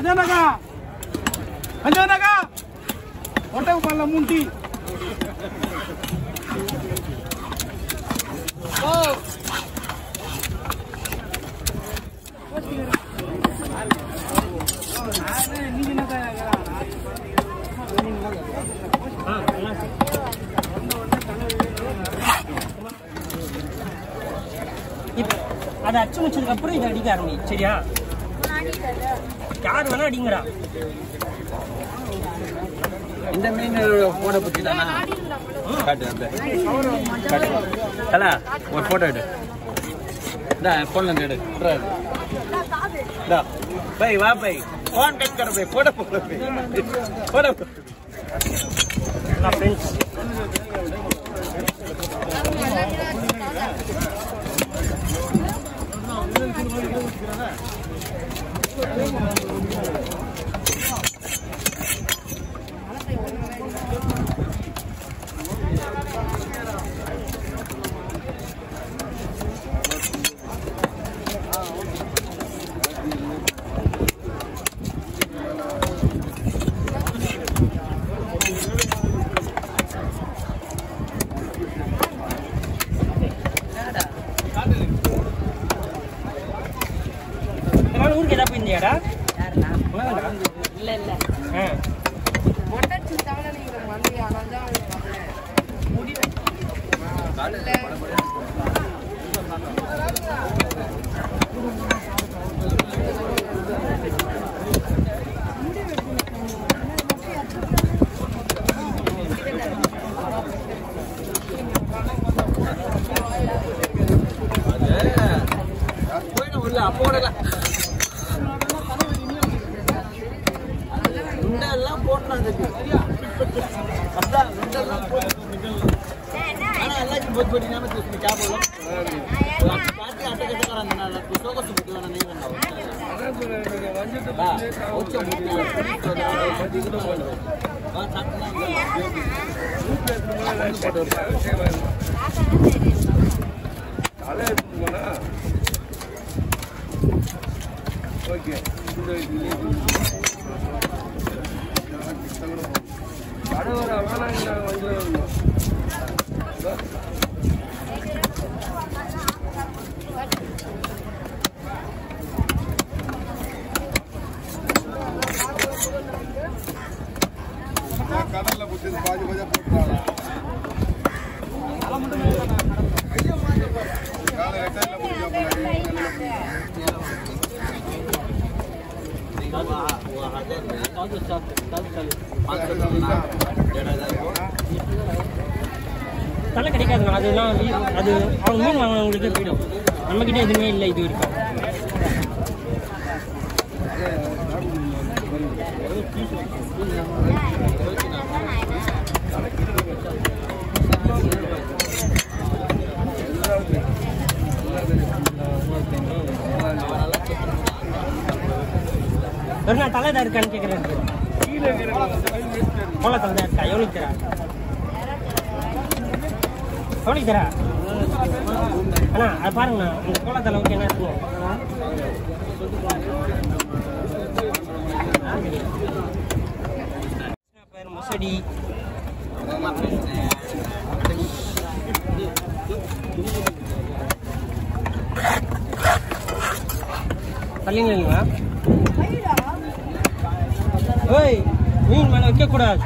அஜானகா அஜானகா ஒட்டக பால்ல மூண்டி இப்ப அதை அச்சு முடிச்சதுக்கு அப்புறம் இதை அடிக்க ஆரம்பி சரியா யார் வேணா அடிங்கடா இந்த மீன் போட பத்தி தானா காட்டு அந்த காட்டு தல ஒரு போட்டோ எடு இந்தா போன்ல இருந்து எடு விட்றா இது. இந்தா பை வா பை போன் கட் கர பை போட போட பை போட ஃப்ரெண்ட்ஸ் இதனால ஊருக்கு ஏதாவது போயிருந்தியாடா இல்ல இல்ல ஆ மொட்டச்சு தவிர நீங்க வந்து ஆனால் தான் முடி போயிடும் உள்ள அப்போடல உண்டெல்லாம் போடணும் அதுக்கு அதான் உண்டெல்லாம் போடணும் ஆனா எல்லாத்தையும் போட்டு போட்டு ஞாபகத்தில் வச்சுக்கோ, ஞாபகம் பாட்டி அட்டை கட்டக்காரன் நான் சோகத்து போட்டு வேணா நீ வேண்டாம் வச்சு கடல்ல புத்தி பாதி பாதி போட்டுறாங்க காலை ரெட்டையில புத்தி தலை கிடைக்காதுண்ணா அதெல்லாம் வீ- அது அவங்க மீன் வாங்கினவங்களுக்கு போயிடும் நம்மக்கிட்ட எதுவுமே இல்லை இது வரைக்கும் ஒரு நாள் தலை தான் இருக்கான்னு கேட்குறேன் கோல தலை தான் இருக்கா எவ்வளோக்கு தரா எவ்வளோக்கு தரா அண்ணா அது பாருங்கண்ணா இந்த கோல தலைவுக்கு என்ன இருக்கும் பேர் முசடி தள்ளிங்களா ஓய் மீன் மேலே வைக்கக்கூடாது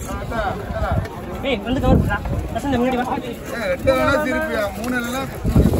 ஏய் வந்து கவர் பண்ணுறா பசங்க முன்னாடி வா ரெட்டை வேணா திருப்பியா மூணு எல்லாம்